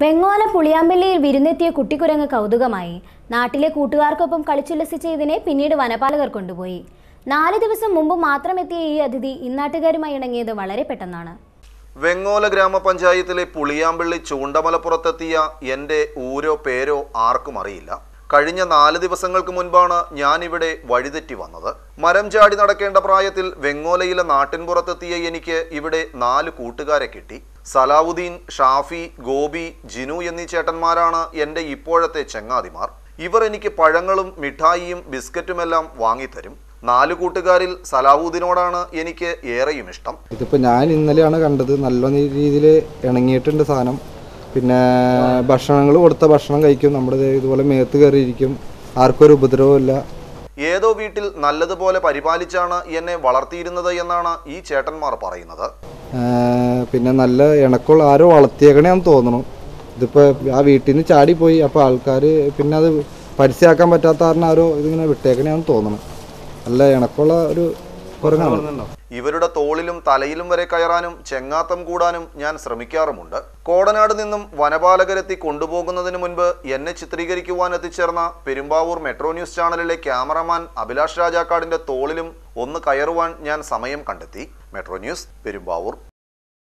വെങ്ങോല പുളിയാമ്പള്ളിയിൽ വിരുന്നെത്തിയ കുട്ടിക്കുരങ്ങ് കൗതുകമായി നാട്ടിലെ കൂട്ടുകാർക്കൊപ്പം കളിച്ചുല്ലസിച്ച ഇതിനെ പിന്നീട് വനപാലകർ കൊണ്ടുപോയി നാല് ദിവസം മുമ്പ് മാത്രം എത്തിയ ഈ അതിഥി ഇന്നാട്ടുകാരുമായി ഇണങ്ങിയത് വളരെ പെട്ടെന്നാണ് വെങ്ങോല ഗ്രാമപഞ്ചായത്തിലെ പുളിയാമ്പള്ളി ചൂണ്ടമലപ്പുറത്തെത്തിയ എൻ്റെ ഊരോ പേരോ ആർക്കും അറിയില്ല കഴിഞ്ഞ നാല് ദിവസങ്ങൾക്ക് മുൻപാണ് ഞാൻ ഇവിടെ വഴിതെറ്റി വന്നത് മരം ചാടി നടക്കേണ്ട പ്രായത്തിൽ വെങ്ങോലയിലെ നാട്ടിൻപുറത്തെത്തിയ എനിക്ക് ഇവിടെ നാല് കൂട്ടുകാരെ കിട്ടി സലാവുദ്ദീൻ ഷാഫി ഗോപി ജിനു എന്നീ ചേട്ടന്മാരാണ് എൻ്റെ ഇപ്പോഴത്തെ ചങ്ങാതിമാർ ഇവർ എനിക്ക് പഴങ്ങളും മിഠായിയും ബിസ്ക്കറ്റുമെല്ലാം വാങ്ങിത്തരും നാല് കൂട്ടുകാരിൽ സലാവുദ്ദീനോടാണ് എനിക്ക് ഏറെയും ഇഷ്ടം ഇതിപ്പോൾ ഞാൻ ഇന്നലെയാണ് കണ്ടത് നല്ല രീതിയിൽ ഇണങ്ങിയിട്ടുണ്ട് സാധനം പിന്നെ ഭക്ഷണങ്ങൾ കൊടുത്ത ഭക്ഷണം കഴിക്കും നമ്മുടെ ദേ ഇതുപോലെ മേത്ത് കയറിയിരിക്കും ആർക്കും ഒരു ഉപദ്രവമില്ല ഏതോ വീട്ടിൽ നല്ലതുപോലെ പരിപാലിച്ചാണ് എന്നെ വളർത്തിയിരുന്നത് എന്നാണ് ഈ ചേട്ടന്മാർ പറയുന്നത് ആ, പിന്നെ നല്ല ഇണക്കമുള്ള ആരോ വളർത്തിയേക്കണേന്ന് തോന്നുന്നു ഇതിപ്പോൾ ആ വീട്ടിൽ നിന്ന് ചാടിപ്പോയി അപ്പോൾ ആൾക്കാർ പിന്നെ അത് പരസ്യമാക്കാൻ പറ്റാത്ത കാരണം ആരോ ഇതിങ്ങനെ വിട്ടേക്കണേന്ന് തോന്നുന്നു നല്ല ഇണക്കമുള്ള ഒരു കുരങ്ങാണ് ഇവരുടെ തോളിലും തലയിലും വരെ കയറാനും ചെങ്ങാത്തം കൂടാനും ഞാൻ ശ്രമിക്കാറുമുണ്ട് കോടനാട് നിന്നും വനപാലകരെത്തി കൊണ്ടുപോകുന്നതിന് മുൻപ് എന്നെ ചിത്രീകരിക്കുവാൻ എത്തിച്ചേർന്ന പെരുമ്പാവൂർ മെട്രോ ന്യൂസ് ചാനലിലെ ക്യാമറമാൻ അഭിലാഷ് രാജാക്കാടിന്റെ തോളിലും ഒന്ന് കയറുവാൻ ഞാൻ സമയം കണ്ടെത്തി മെട്രോ ന്യൂസ് പെരുമ്പാവൂർ